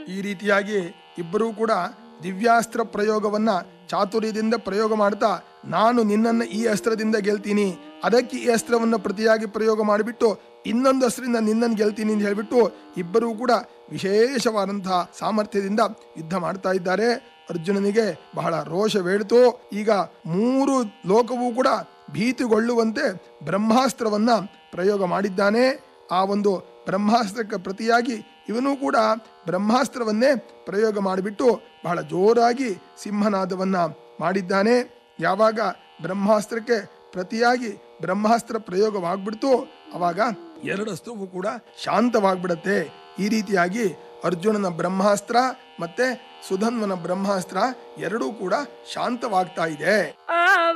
ಈ ರೀತಿಯಾಗಿ ಇಬ್ಬರೂ ಕೂಡ ದಿವ್ಯಾಸ್ತ್ರ ಪ್ರಯೋಗವನ್ನ ಚಾತುರ್ಯದಿಂದ ಪ್ರಯೋಗ ಮಾಡ್ತಾ ನಾನು ನಿನ್ನನ್ನು ಈ ಅಸ್ತ್ರದಿಂದ ಗೆಲ್ತೀನಿ ಅದಕ್ಕೆ ಈ ಅಸ್ತ್ರವನ್ನ ಪ್ರತಿಯಾಗಿ ಪ್ರಯೋಗ ಮಾಡಿಬಿಟ್ಟು ಇನ್ನೊಂದು ಅಸ್ತ್ರದಿಂದ ನಿನ್ನನ್ನು ಗೆಲ್ತೀನಿ ಅಂತ ಹೇಳ್ಬಿಟ್ಟು ಇಬ್ಬರೂ ಕೂಡ ವಿಶೇಷವಾದಂತಹ ಸಾಮರ್ಥ್ಯದಿಂದ ಯುದ್ಧ ಮಾಡ್ತಾ ಇದ್ದಾರೆ ಅರ್ಜುನನಿಗೆ ಬಹಳ ರೋಷವೇಳಿತು ಈಗ ಮೂರು ಲೋಕವೂ ಕೂಡ ಭೀತಿಗೊಳ್ಳುವಂತೆ ಬ್ರಹ್ಮಾಸ್ತ್ರವನ್ನ ಪ್ರಯೋಗ ಮಾಡಿದ್ದಾನೆ ಆ ಒಂದು ಬ್ರಹ್ಮಾಸ್ತ್ರಕ್ಕೆ ಪ್ರತಿಯಾಗಿ ಇವನು ಕೂಡ ಬ್ರಹ್ಮಾಸ್ತ್ರವನ್ನೇ ಪ್ರಯೋಗ ಮಾಡಿಬಿಟ್ಟು ಬಹಳ ಜೋರಾಗಿ ಸಿಂಹನಾದವನ್ನ ಮಾಡಿದ್ದಾನೆ ಯಾವಾಗ ಬ್ರಹ್ಮಾಸ್ತ್ರಕ್ಕೆ ಪ್ರತಿಯಾಗಿ ಬ್ರಹ್ಮಾಸ್ತ್ರ ಪ್ರಯೋಗವಾಗ್ಬಿಡ್ತು ಅವಾಗ ಎರಡಸ್ತುವು ಕೂಡ ಶಾಂತವಾಗ್ಬಿಡತ್ತೆ ಈ ರೀತಿಯಾಗಿ ಅರ್ಜುನನ ಬ್ರಹ್ಮಾಸ್ತ್ರ ಮತ್ತೆ ಸುಧನ್ವನ ಬ್ರಹ್ಮಾಸ್ತ್ರ ಎರಡೂ ಕೂಡ ಶಾಂತವಾಗ್ತಾ ಇದೆ ಆ